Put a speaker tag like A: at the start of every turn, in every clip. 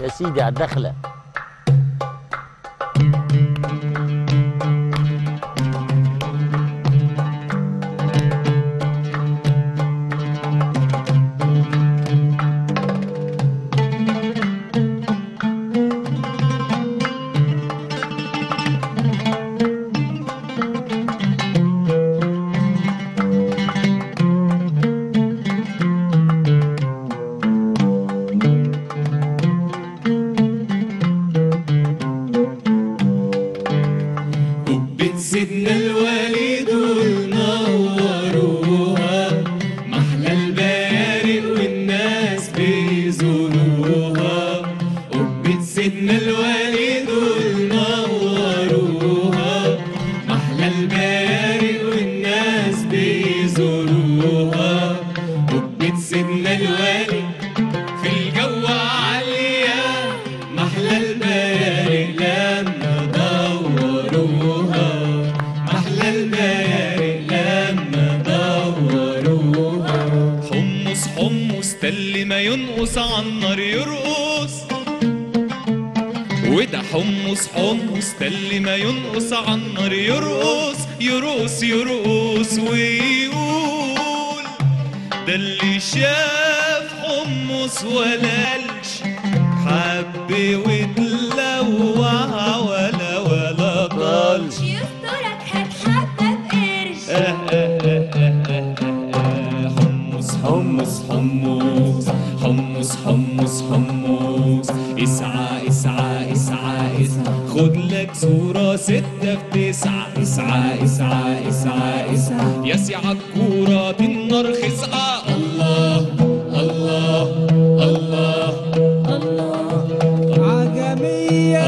A: يا سيدي على الدخله
B: قبة سيدنا الوالد ونوروها محلى البارق والناس بيزوروها قبة سيدنا الوالد ونوروها محلى البارق والناس بيزوروها قبة سيدنا الوالد في الجو عالية محلى البارق لما دوروها محلى البارق لما دوروها حمص حمص تل ما ينقص عالنار يرقص وده حمص حمص تل ما ينقص عالنار يرقص يرقص يرقص ويقول ده اللي شاف حمص ولا قالش حب وتلوع ولا ولا طالش
C: يسترك هتحبب قرش
B: حمص حمص حمص حمص حمص حمص اسعى اسعى اسعى اسعى خد لك صورة ستة في تسعة اسعى اسعى اسعى اسعى يا سعى الكورة النار خسعة الله الله الله
D: عجمية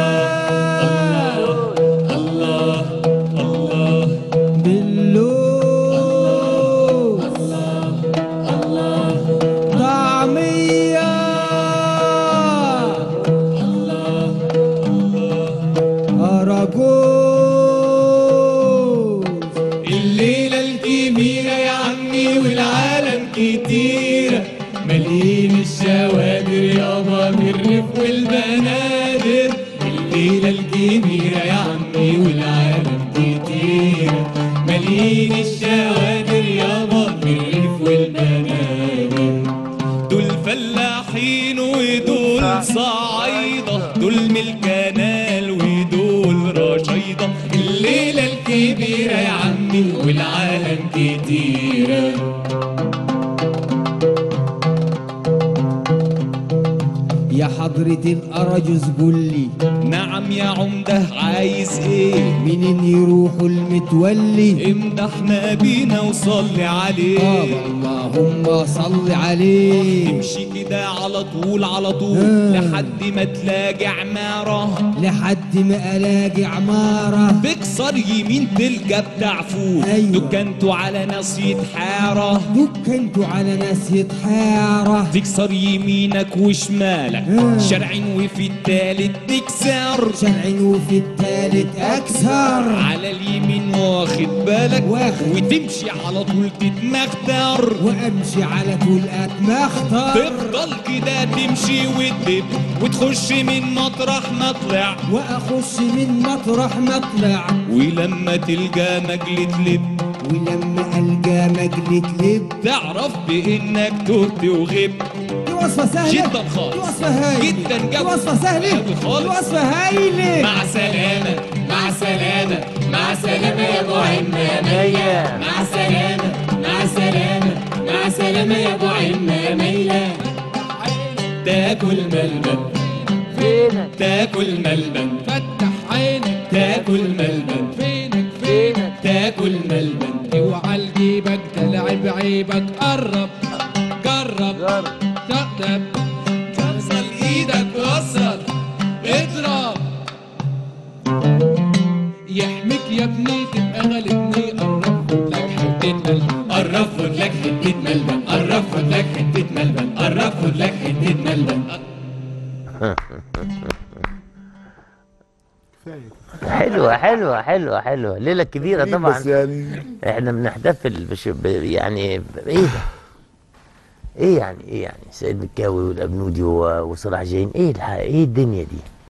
B: الله الله
D: باللوز طعمية أراجوز
B: الليلة الكبيرة يا عمي والعالم كتيرة مليين الشوادر يابا بالريف والبنادر الليلة الكبيرة يا عمي والعالم كتيرة مليين الشوادر يابا بالريف والبنادر دول فلاحين ودول صعايدة دول من الكنال ودول رشيدة الليلة الكبيرة يا عمي والعالم كتيرة
D: يا حضرة الأرجوز قول لي
B: نعم يا عمدة عايز ايه
D: منين يروحوا المتولي
B: امدحنا بينا وصلي عليه
D: طب اللهم صل عليه
B: تمشي كده على طول على طول
D: آه.
B: لحد ما تلاقي عمارة
D: لحد ما ألاقي عمارة
B: تكسر يمين تلقى بتاع فول
D: أيوة.
B: دكانته على ناس يتحارة
D: دكنتوا على ناس يتحارة
B: تكسر يمينك وشمالك
D: آه.
B: شرعين وفي التالت تكسر
D: شرع وفي التالت أكثر
B: على اليمين واخد بالك
D: واخد.
B: وتمشي على طول تتمختر
D: وأمشي على طول أتمختر
B: تفضل كده تمشي وتدب وتخش من مطرح ما طلع
D: وأخش من مطرح مطلع
B: ولما تلقى مجلة لب
D: ولما ألقى مجلة لب
B: تعرف بانك تهت وغبت
D: دي وصفة سهلة
B: جدا خالص.
D: دي وصفة هايلة
B: جدا
D: دي
B: جو.
D: وصفة سهلة
B: أوي خالص.
D: دي وصفة هايلة
B: مع سلامة مع سلامة مع سلامة يا ابو عمامية مع سلامة مع سلامة مع سلامة يا ابو عمامية تاكل ملبن
A: فينك
B: تاكل ملبن
E: فتح عينك
B: تاكل ملبن
E: فينك فينك
B: تاكل ملبن
E: اوعى لجيبك ده لعب عيبك قرب جرب
A: جرب.
E: تقدم
B: وصل ايدك وصل اضرب
E: يحميك يا ابني تبقى غالبني قرب خد لك حتة ملبن
B: قرب خد لك حتة ملبن قرب خد لك حتة ملبن قرب خد لك حتة ملبن
A: حلوة حلوة حلوة حلوة ليلة كبيرة
F: بس
A: طبعا
F: يعني
A: احنا بنحتفل بش ب- يعني ب- ايه ده ايه يعني ايه يعني سيد مكاوي والابنودي و- وصلاح جايين ايه الح- ايه الدنيا دي